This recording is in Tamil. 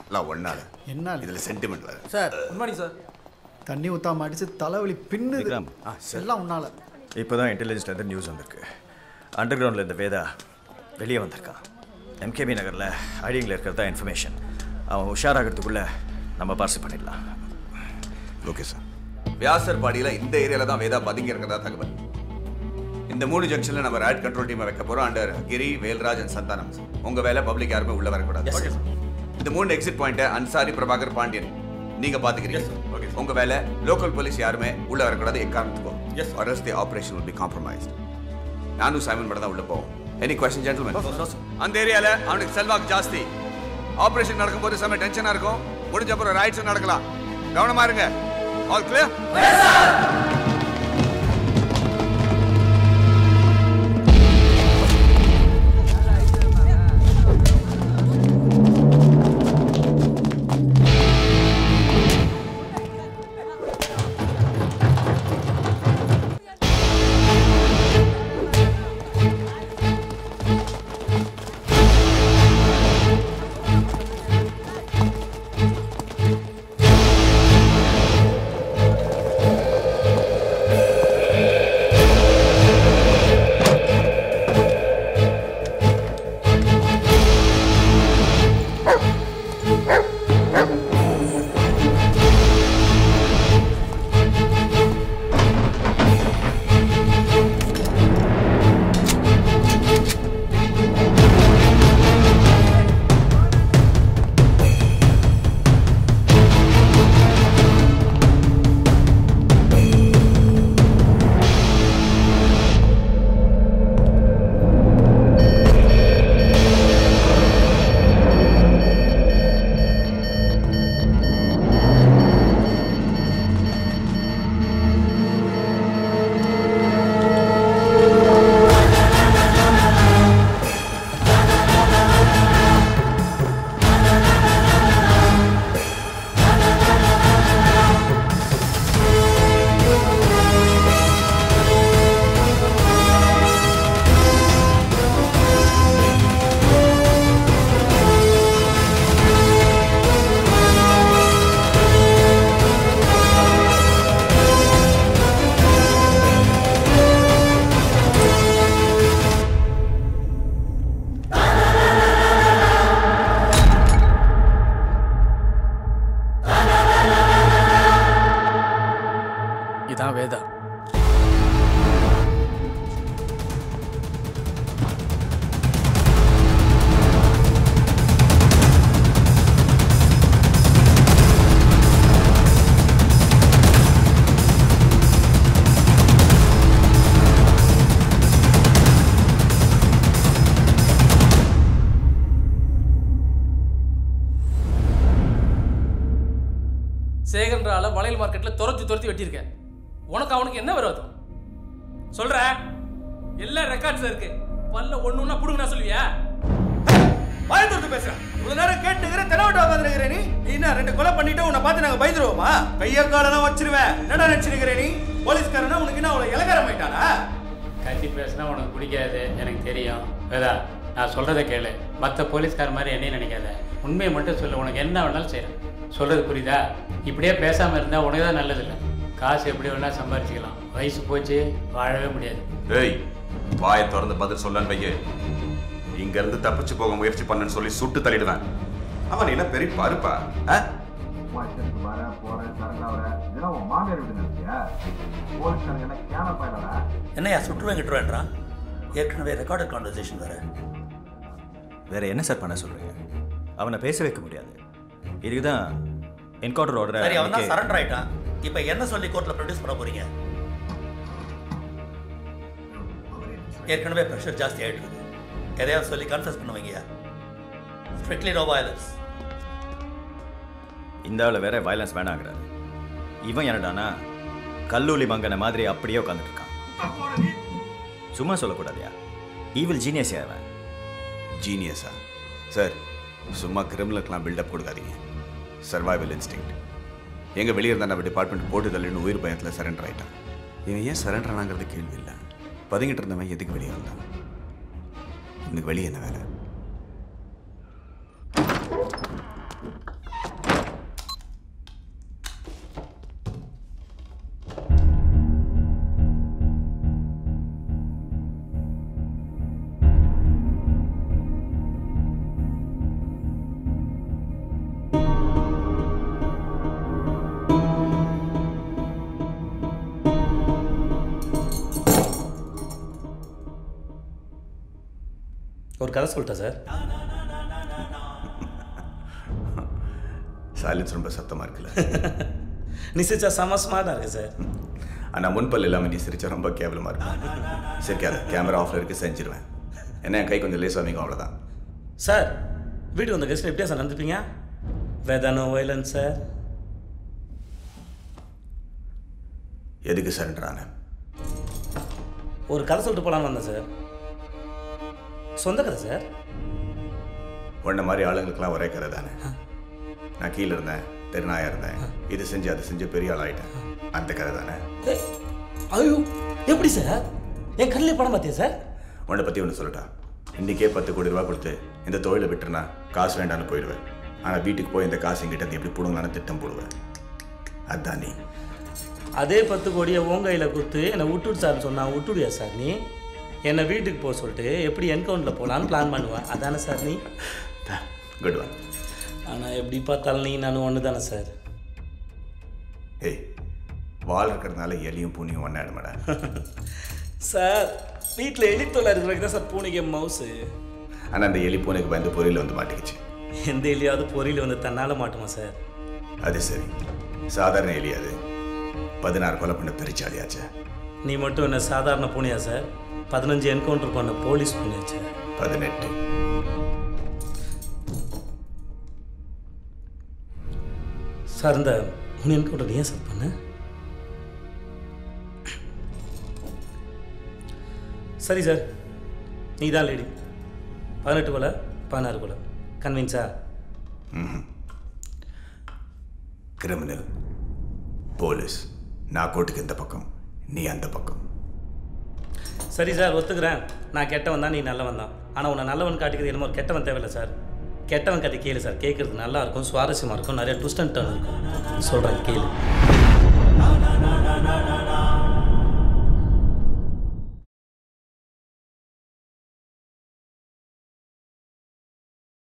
எல்லாம் ஒன்னால என்ன இதுல சென்டிமெண்ட் வேற சார் குட் மார்னிங் சார் தண்ணி ஊத்தாம அடிச்சு தலைவலி பின்னுது விக்ரம். எல்லாம் உன்னால இப்போ தான் இன்டெலிஜென்ஸ்லேருந்து நியூஸ் வந்திருக்கு அண்டர் கிரவுண்டில் இந்த வேதா வெளியே வந்திருக்கான் எம்கேபி நகரில் ஐடிங்கில் இருக்கிறதா இன்ஃபர்மேஷன் அவன் உஷாராகிறதுக்குள்ளே நம்ம பார்சல் பண்ணிடலாம் ஓகே சார் வியாசர் பாடியில இந்த ஏரியால தான் வேதா பதுங்கி இருக்கிறதா தகவல் இந்த மூணு ஜங்ஷன்ல நம்ம ரேட் கண்ட்ரோல் டீமை வைக்க போறோம் அண்டர் கிரி வேல்ராஜ் அண்ட் சந்தானம் உங்க வேலை பப்ளிக் யாருமே உள்ள வரக்கூடாது இந்த மூணு எக்ஸிட் பாயிண்ட் அன்சாரி பிரபாகர் பாண்டியன் நீங்க பாத்துக்கிறீங்க உங்க வேலை லோக்கல் போலீஸ் யாருமே உள்ள வரக்கூடாது எக்காரணத்துக்கும் எஸ் அரஸ் the operation will be compromised நானும் சைமன் மட்டும் தான் உள்ள போவோம் எனி கொஸ்டின் ஜென்டில்மேன் அந்த ஏரியால அவனுக்கு செல்வாக்கு ஜாஸ்தி ஆபரேஷன் நடக்கும்போது செம்ம டென்ஷனா இருக்கும் முடிஞ்ச அப்புறம் ரைட்ஸ் நடக்கலாம் கவனமா இருங்க ஆல் கிளியர் இதான் வேதா சேகன்றால வளையல் மார்க்கெட்ல துரத்தி துரத்தி வெட்டியிருக்கேன் உனக்கு அவனுக்கு என்ன விரோதம் சொல்ற எல்லா ரெக்கார்ட்ஸ் இருக்கு பல்ல ஒண்ணு ஒண்ணா புடுங்க சொல்லுவியா பயந்துட்டு பேசுறேன் இவ்வளவு நேரம் கேட்டுக்கிற தெனவட்டா உட்காந்துருக்கிற நீ நீ என்ன ரெண்டு கொலை பண்ணிட்டு உன்னை பார்த்து நாங்க பயந்துருவோமா கைய காலெல்லாம் வச்சிருவேன் என்னடா நினைச்சிருக்கிற நீ போலீஸ்காரனா உனக்கு என்ன அவ்வளவு இலகாரம் ஆயிட்டானா கத்தி பேசினா உனக்கு பிடிக்காது எனக்கு தெரியும் வேதா நான் சொல்கிறத கேளு மற்ற போலீஸ்கார மாதிரி என்னையும் நினைக்காத உண்மையை மட்டும் சொல்லு உனக்கு என்ன வேணாலும் செய்கிறேன் சொல்கிறது புரியுதா இப்படியே பேசாமல் இருந்தால் உனக்கு தான் நல்லதில்லை காசு எப்படி வேணால் சம்பாரிச்சிக்கலாம் வயசு போச்சு வாழவே முடியாது ஏய் வாயை திறந்து பதில் சொல்லன்னு வையே இங்க இருந்து தப்பிச்சு போக முயற்சி பண்ணன்னு சொல்லி சுட்டு தள்ளிடுவேன் அவன் நீ என்ன பெரிய பருப்பா ஆ? வாய்ச்சலுக்கு வர போறேன் சரங்களா வர இதெல்லாம் உன் மாமியார் வீடு நினைச்சியா போலீஸ்காரங்க என்ன கேன பயலடா என்னையா சுற்றுவேன் கிட்டுவேன்றான் ஏற்கனவே ரெக்கார்டட் கான்வர்சேஷன் வேற வேற என்ன சார் பண்ண சொல்றீங்க அவனை பேச வைக்க முடியாது இதுக்கு தான் என்கவுண்டர் சரி அவன் தான் ஆர்டர் சரண்டர் ஆயிட்டான் இப்போ என்ன சொல்லி கோர்ட்ல ப்ரொடியூஸ் பண்ண போறீங்க ஏற்கனவே ப்ரெஷர் ஜாஸ்தி ஆயிட்டு இருக்கு எதையாவது சொல்லி கன்ஃபஸ் பண்ணுவீங்க ஸ்ட்ரிக்ட்லி நோ வயலன்ஸ் இந்த ஆளு வேற வயலன்ஸ் வேணாங்கிறாரு இவன் என்னடானா கல்லூலி மங்கன மாதிரி அப்படியே உட்காந்துட்டு இருக்கான் சும்மா சொல்லக்கூடாதியா ஈவில் ஜீனியஸ் அவன் ஜீனியஸா சார் சும்மா கிரிமினலுக்கெல்லாம் பில்டப் கொடுக்காதீங்க சர்வைவல் இன்ஸ்டிங் எங்க வெளியே இருந்தா நம்ம டிபார்ட்மெண்ட் போட்டு தள்ளின்னு உயிர் பயத்தில் சரண்டர் ஆயிட்டான் இவன் ஏன் சரண்டர் ஆனாங்கிறது கேள்வி இல்லை பதுங்கிட்டு இருந்தவன் எதுக்கு வெளியே வந்தான் இவனுக்கு வெளியே என்ன வேலை கதை சொல்லிட்டேன் சார் சைலன்ஸ் ரொம்ப சத்தமாக இருக்குல்ல நீ சிரிச்சா செம ஸ்மார்ட்டாக இருக்கு சார் ஆனால் முன்பல் இல்லாமல் நீ சிரிச்சா ரொம்ப கேவலமாக இருக்கும் சிரிக்காத கேமரா ஆஃப்ல இருக்கு செஞ்சிருவேன் என்ன என் கை கொஞ்சம் லேஸ் அமைக்கும் அவ்வளோதான் சார் வீட்டுக்கு வந்த கெஸ்ட் எப்படியா சார் நடந்துப்பீங்க வேதானோ வைலன்ஸ் சார் எதுக்கு சரண்டரான ஒரு கதை சொல்லிட்டு போகலான்னு வந்தேன் சார் சொந்த கதை சார் உன்ன மாதிரி ஆளுங்களுக்கெல்லாம் ஒரே கதை தானே நான் கீழே இருந்தேன் தெருநாயா இருந்தேன் இது செஞ்சு அது செஞ்சு பெரிய ஆள் ஆயிட்டேன் அந்த கதை தானே ஏய், ஐயோ எப்படி சார் என் கண்ணிலே படம் பார்த்தியா சார் உன்னை பற்றி ஒன்று சொல்லட்டா இன்றைக்கே பத்து கோடி ரூபா கொடுத்து இந்த தொழிலை விட்டுருனா காசு வேண்டாம்னு போயிடுவேன் ஆனால் வீட்டுக்கு போய் இந்த காசு எங்கிட்ட இருந்து எப்படி பிடுங்கலான்னு திட்டம் போடுவேன் அதான் நீ அதே பத்து கோடியை உன் கையில் கொடுத்து என்னை விட்டுடு சார்னு சொன்னா விட்டுடுயா சார் நீ என்னை வீட்டுக்கு போக சொல்லிட்டு எப்படி என்கவுண்டில் போகலான்னு பிளான் பண்ணுவேன் அதானே சார் நீ குட் ஒன் ஆனால் எப்படி பார்த்தாலும் நீ நானும் ஒன்று தானே சார் ஏய் வால் இருக்கிறதுனால எலியும் பூனியும் ஒன்றாயிடுமாடா சார் வீட்டில் எலித்தொலை இருக்கிறதுக்கு தான் சார் பூனைக்கு மவுஸு ஆனால் அந்த எலி பூனைக்கு பயந்து பொரியல வந்து மாட்டிக்கிச்சு எந்த எலியாவது பொறியில் வந்து தன்னால் மாட்டுமா சார் அது சரி சாதாரண எலி அது பதினாறு கொலை பண்ண பெருச்சாலியாச்சு நீ மட்டும் என்ன சாதாரண பூனையா சார் பதினஞ்சு என்கவுண்டர் பண்ண போலீஸ் பூனையாச்சு பதினெட்டு சார் இந்த மூணு என்கவுண்டர் ஏன் சார் பண்ண சரி சார் நீ தான் லேடி பதினெட்டு கொலை பதினாறு கொலை கன்வின்ஸா கிரிமினல் போலீஸ் நான் கோட்டுக்கு இந்த பக்கம் நீ அந்த பக்கம் சரி சார் ஒத்துக்கிறேன் நான் கெட்டவன் தான் நீ நல்லவன் தான் ஆனால் உன்னை நல்லவன் காட்டிக்கிறது என்னமோ ஒரு கெட்டவன் தேவையில்லை சார் கெட்டவன் கதை கேளு சார் கேட்குறது நல்லா இருக்கும் சுவாரஸ்யமாக இருக்கும் நிறைய ட்விஸ்ட் அண்ட் டர்ன் இருக்கும் சொல்கிறேன் கேளு